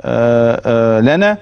آه، آه، لنا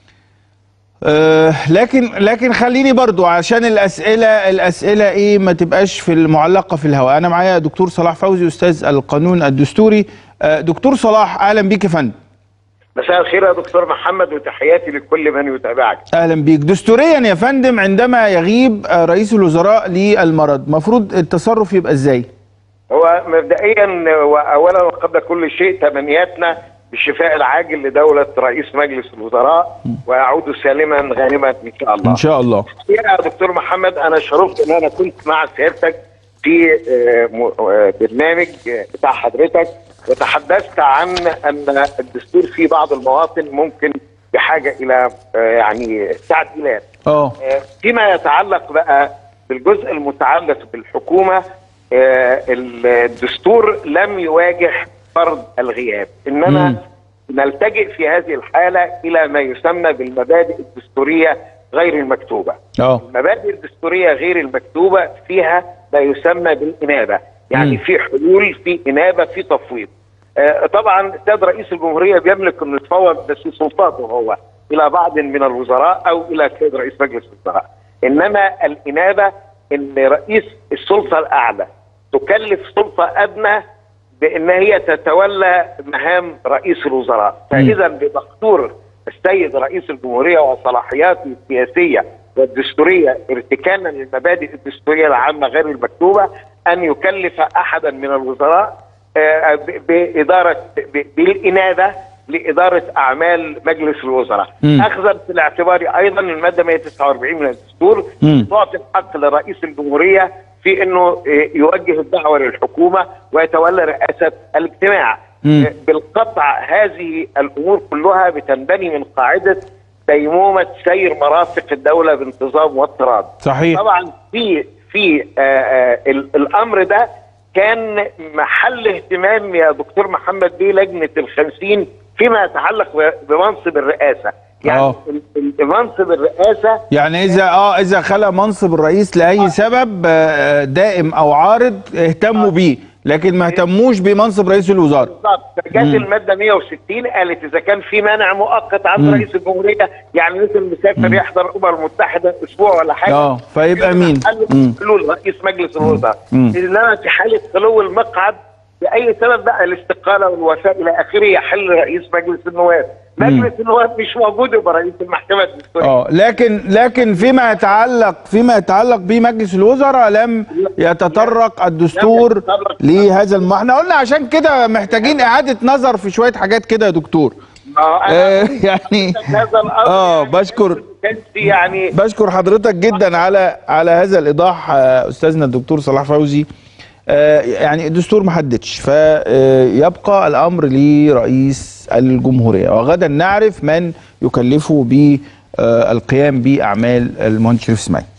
آه، لكن لكن خليني برضو عشان الاسئله الاسئله ايه ما تبقاش في المعلقه في الهواء انا معايا دكتور صلاح فوزي استاذ القانون الدستوري آه، دكتور صلاح اهلا بيك يا فندم مساء الخير يا دكتور محمد وتحياتي لكل من يتابعك اهلا بيك دستوريا يا فندم عندما يغيب آه، رئيس الوزراء للمرض مفروض التصرف يبقى ازاي هو مبدئيا واولا وقبل كل شيء تمنياتنا بالشفاء العاجل لدوله رئيس مجلس الوزراء ويعود سالما غانما ان شاء الله ان شاء الله يا دكتور محمد انا شرفت ان انا كنت مع سيادتك في آه، م- آه، برنامج آه، بتاع حضرتك وتحدثت عن ان الدستور في بعض المواطن ممكن بحاجه الى آه، يعني تعديلات اه آه، فيما يتعلق بقى بالجزء المتعلق بالحكومه آه، الدستور لم يواجه فرض الغياب انما مم. نلتجئ في هذه الحاله الى ما يسمى بالمبادئ الدستوريه غير المكتوبه اه المبادئ الدستوريه غير المكتوبه فيها ما يسمى بالانابه يعني مم. في حلول في انابه في تفويض آه، طبعا السيد رئيس الجمهوريه بيملك انه يتفوض بس سلطاته هو الى بعض من الوزراء او الى السيد رئيس مجلس الوزراء انما الانابه ان رئيس السلطه الاعلى تكلف سلطه ادنى بان هي تتولى مهام رئيس الوزراء فاذا بدستور السيد رئيس الجمهوريه وصلاحياته السياسيه والدستوريه ارتكانا للمبادئ الدستوريه العامه غير المكتوبه ان يكلف احدا من الوزراء آه، ب- باداره ب- بالانابه لاداره اعمال مجلس الوزراء مم. اخذا في الاعتبار ايضا الماده 149 من الدستور مم. تعطي الحق لرئيس الجمهوريه في انه آه، يوجه الدعوه للحكومه ويتولى رئاسه الاجتماع مم. آه، بالقطع هذه الامور كلها بتنبني من قاعده ديمومه سير مرافق الدوله بانتظام واضطراد صحيح طبعا في في آه آه ال- الامر ده كان محل اهتمام يا دكتور محمد بيه لجنه الخمسين فيما يتعلق ب- بمنصب الرئاسه يعني آه. ال- ال- منصب الرئاسه يعني اذا اه اذا خلى منصب الرئيس لاي سبب آه، دائم او عارض اهتموا بيه لكن ما اهتموش بمنصب رئيس الوزراء بالظبط فجت الماده 160 قالت اذا كان في مانع مؤقت عند مم. رئيس الجمهوريه يعني مثل مسافر يحضر الامم المتحده اسبوع ولا حاجه اه فيبقى مين حل مم. حلول رئيس مجلس الوزراء مم. انما في حاله خلو المقعد باي سبب بقى الاستقاله والوفاه الى اخره يحل رئيس مجلس النواب مجلس النواب مش موجود يبقى رئيس المحكمه الدستوريه اه لكن لكن فيما يتعلق فيما يتعلق بمجلس الوزراء لم يتطرق الدستور لم يتطرق. لهذا الم... احنا قلنا عشان كده محتاجين اعاده نظر في شويه حاجات كده يا دكتور آه، آه أنا يعني هذا الامر اه يعني بشكر كان في يعني بشكر حضرتك جدا على على هذا الايضاح آه، استاذنا الدكتور صلاح فوزي آه، يعني الدستور ما حددش فيبقى الامر لرئيس الجمهوريه وغدا نعرف من يكلفه بالقيام باعمال المهندس شريف اسماعيل